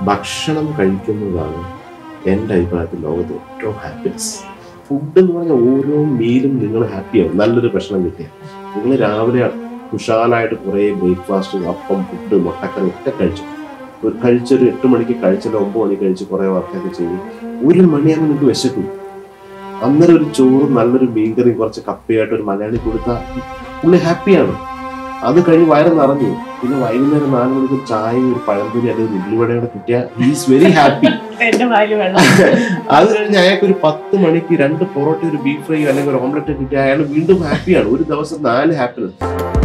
ഭക്ഷണം കഴിക്കുന്നതാണ് എൻ്റെ അഭിപ്രായത്തിൽ ലോകത്ത് ഏറ്റവും ഹാപ്പിനെസ് ഫുഡ് എന്ന് പറഞ്ഞാൽ ഓരോ മീലും നിങ്ങൾ ഹാപ്പിയാവും നല്ലൊരു ഭക്ഷണം കിട്ടിയാൽ നിങ്ങൾ രാവിലെ കുശാലായിട്ട് കുറേ ബ്രേക്ക്ഫാസ്റ്റ് അപ്പം ഫുഡ് മുട്ടക്കറി ഒക്കെ കഴിച്ചു ഒരു കഴിച്ചൊരു എട്ട് മണിക്ക് കഴിച്ചല്ലോ ഒമ്പത് മണിക്ക് കഴിച്ച് കുറേ വർക്കൊക്കെ ചെയ്യും ഒരു മണിയാകുമ്പോൾ നിങ്ങൾക്ക് വിശക്കും അന്നേരം ഒരു ചോറും നല്ലൊരു മീൻകറിയും കുറച്ച് കപ്പയായിട്ട് ഒരു മലയാളി കൊടുത്താൽ പുള്ളി ഹാപ്പിയാണ് അത് കഴിഞ്ഞ് വയറ് നിറഞ്ഞു പിന്നെ വൈകുന്നേരം നാല് മണിക്ക് ഒരു ചായയും ഒരു പഴംപൊരി അല്ലെങ്കിൽ ഒരു ഉള്ളിവടയോടെ കിട്ടിയാൽ ഈസ് വെരി ഹാപ്പി എന്റെ വായില് വെള്ളം അത് കഴിഞ്ഞ് അയാൾക്ക് ഒരു പത്ത് മണിക്ക് രണ്ട് പൊറോട്ട ഒരു ബീഫ് ഫ്രൈ അല്ലെങ്കിൽ ഒരു ഓംലെറ്റ് കിട്ടിയാൽ അയാൾ വീണ്ടും ഹാപ്പിയാണ് ഒരു ദിവസം നാല് ഹാപ്പിനെസ്